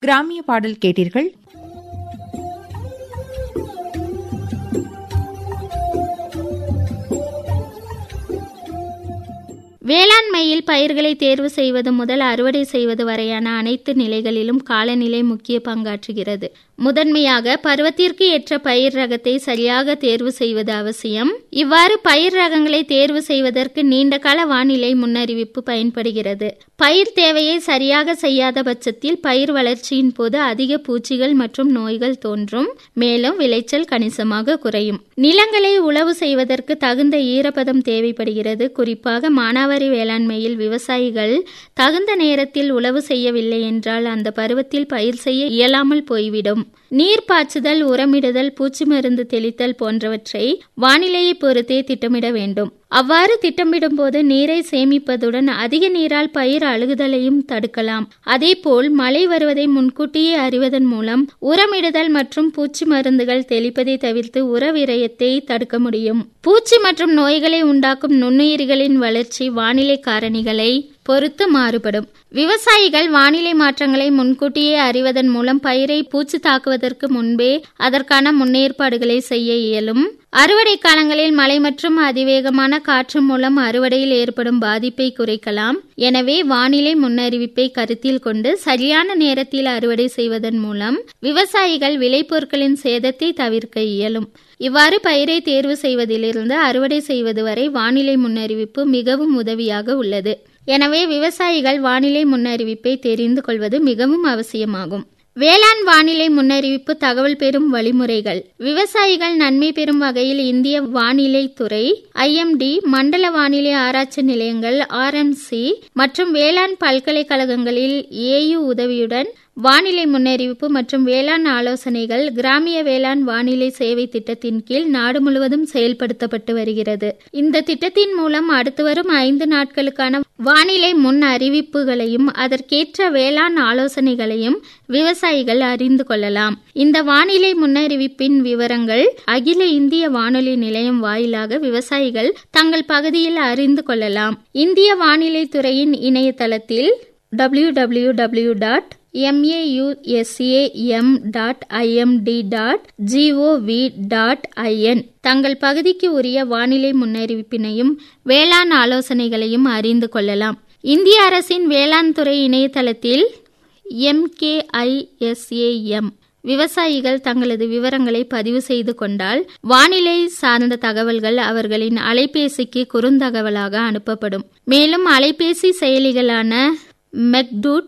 கிராமிய பாடல் கேட்டீர்கள் வேளாண்மையில் பயிர்களை தேர்வு செய்வது முதல் அறுவடை செய்வது வரையான அனைத்து நிலைகளிலும் காலநிலை முக்கிய பங்காற்றுகிறது முதன்மையாக பருவத்திற்கு ஏற்ற பயிர் ரகத்தை சரியாக தேர்வு செய்வது அவசியம் இவ்வாறு பயிர் ரகங்களை தேர்வு செய்வதற்கு நீண்டகால வானிலை முன்னறிவிப்பு பயன்படுகிறது பயிர் தேவையை சரியாக செய்யாத பட்சத்தில் பயிர் வளர்ச்சியின் போது அதிக பூச்சிகள் மற்றும் நோய்கள் தோன்றும் மேலும் விளைச்சல் கணிசமாக குறையும் நிலங்களை உழவு செய்வதற்கு தகுந்த ஈரப்பதம் தேவைப்படுகிறது குறிப்பாக மானாவாரி வேளாண்மையில் விவசாயிகள் தகுந்த நேரத்தில் உழவு செய்யவில்லை என்றால் அந்த பருவத்தில் பயிர் செய்ய இயலாமல் போய்விடும் நீர் பாய்ச்சுதல் உரமிடுதல் பூச்சி மருந்து தெளித்தல் போன்றவற்றை வானிலையை பொறுத்தே திட்டமிட வேண்டும் அவ்வாறு திட்டமிடும் போது நீரை சேமிப்பதுடன் அதிக நீரால் பயிர் அழுகுதலையும் தடுக்கலாம் அதேபோல் மழை வருவதை முன்கூட்டியே அறிவதன் மூலம் உரமிடுதல் மற்றும் பூச்சி மருந்துகள் தெளிப்பதை தவிர்த்து உர விரயத்தை தடுக்க முடியும் பூச்சி மற்றும் நோய்களை உண்டாக்கும் நுண்ணுயிரிகளின் வளர்ச்சி வானிலை காரணிகளை பொறுத்து மாறுபடும் விவசாயிகள் வானிலை மாற்றங்களை முன்கூட்டியே அறிவதன் மூலம் பயிரை பூச்சி தாக்குவதற்கு முன்பே அதற்கான முன்னேற்பாடுகளை செய்ய இயலும் அறுவடை காலங்களில் மழை மற்றும் அதிவேகமான காற்று மூலம் அறுவடையில் ஏற்படும் பாதிப்பை குறைக்கலாம் எனவே வானிலை முன்னறிவிப்பை கருத்தில் கொண்டு சரியான நேரத்தில் அறுவடை செய்வதன் மூலம் விவசாயிகள் விளைபொருட்களின் சேதத்தை தவிர்க்க இயலும் இவ்வாறு பயிரை தேர்வு செய்வதிலிருந்து அறுவடை செய்வது வரை வானிலை முன்னறிவிப்பு மிகவும் உதவியாக உள்ளது எனவே விவசாயிகள் வானிலை முன்னறிவிப்பை தெரிந்து கொள்வது மிகவும் அவசியமாகும் வேளாண் வானிலை முன்னறிவிப்பு தகவல் பெறும் வழிமுறைகள் விவசாயிகள் நன்மை பெறும் வகையில் இந்திய வானிலை துறை ஐஎம்டி மண்டல வானிலை ஆராய்ச்சி நிலையங்கள் ஆர்எம்சி மற்றும் வேளாண் பல்கலைக்கழகங்களில் ஏயு உதவியுடன் வானிலை முன்னறிவிப்பு மற்றும் வேளாண் ஆலோசனைகள் கிராமிய வேளாண் வானிலை சேவை திட்டத்தின் கீழ் நாடு முழுவதும் செயல்படுத்தப்பட்டு வருகிறது இந்த திட்டத்தின் மூலம் அடுத்து வரும் ஐந்து நாட்களுக்கான வானிலை முன் அறிவிப்புகளையும் அதற்கேற்ற வேளாண் ஆலோசனைகளையும் விவசாயிகள் அறிந்து கொள்ளலாம் இந்த வானிலை முன்னறிவிப்பின் விவரங்கள் அகில இந்திய வானொலி நிலையம் வாயிலாக விவசாயிகள் தங்கள் பகுதியில் அறிந்து கொள்ளலாம் இந்திய வானிலை துறையின் இணையதளத்தில் W W W dot M A U S A M dot IMD dot G O V dot IN தங்கள் பகுதிக்கு உரிய வானிலை முன்னறிவிப்பினையும் வேளாண் ஆலோசனைகளையும் அறிந்து கொள்ளலாம் இந்திய அரசின் வேளாண் துறை இணையதளத்தில் எம்கேஐஎஸ்ஏஎம் விவசாயிகள் தங்களது விவரங்களை பதிவு செய்து கொண்டால் வானிலை சார்ந்த தகவல்கள் அவர்களின் அலைபேசிக்கு குறுந்தகவலாக அனுப்பப்படும் மேலும் அலைபேசி செயலிகளான மெக்டூட்